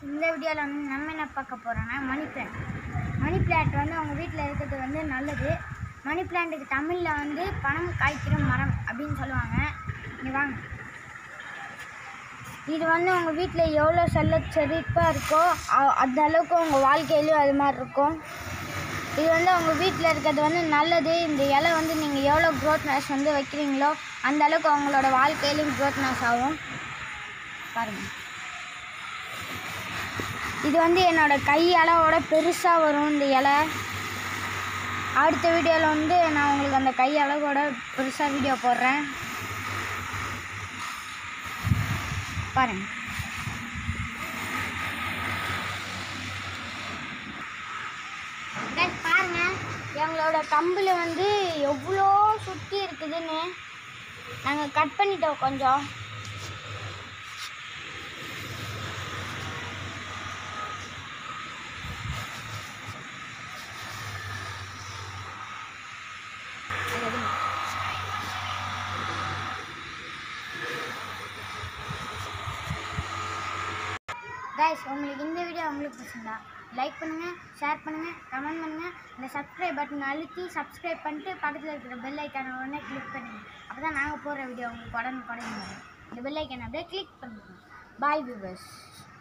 இந்த வீடியோவில் வந்து நம்ம என்ன பார்க்க போகிறோன்னா மணி பிளான்ட் மணி பிளான்ட் வந்து அவங்க வீட்டில் இருக்கிறது வந்து நல்லது மணி பிளான்ட்டுக்கு தமிழில் வந்து பணம் காய்க்கிற மரம் அப்படின்னு சொல்லுவாங்க இங்கே வாங்க இது வந்து உங்கள் வீட்டில் எவ்வளோ செல்ல செழிப்பாக இருக்கோ அ- அந்த அளவுக்கு உங்கள் வாழ்க்கையிலையும் அது மாதிரி இருக்கும் இது வந்து உங்கள் வீட்டில் இருக்கிறது வந்து நல்லது இந்த இலை வந்து நீங்கள் எவ்வளோ க்ரோத்னஸ் வந்து வைக்கிறீங்களோ அந்த அளவுக்கு அவங்களோட வாழ்க்கையிலையும் க்ரோத்னஸ் ஆகும் பாருங்கள் இது வந்து என்னோட கை அளவோட பெருசாக வரும் இந்த இலை அடுத்த வீடியோவில் வந்து நான் உங்களுக்கு அந்த கை அளவோட பெருசாக வீடியோ போடுறேன் பாருங்க Guys, பாருங்க எங்களோட கம்பில் வந்து எவ்வளோ சுற்றி இருக்குதுன்னு நாங்கள் கட் பண்ணிட்டோம் கொஞ்சம் அது எடுங்க. கைஸ் உங்களுக்கு இந்த வீடியோ உங்களுக்கு பிடிச்சிருந்தா லைக் பண்ணுங்கள் ஷேர் பண்ணுங்கள் கமெண்ட் பண்ணுங்கள் இந்த சப்ஸ்கிரைப் பட்டன் அழுத்தி சப்ஸ்கிரைப் பண்ணிட்டு பக்கத்தில் இருக்கிற பெல் ஐக்கானை உடனே கிளிக் பண்ணுங்கள் அப்போ தான் நாங்கள் போடுற வீடியோ உங்களுக்கு உடனே உடனே வரும் இந்த பெல் ஐக்கானை அப்படியே கிளிக் பண்ணுங்க பாய் வியூவர்ஸ்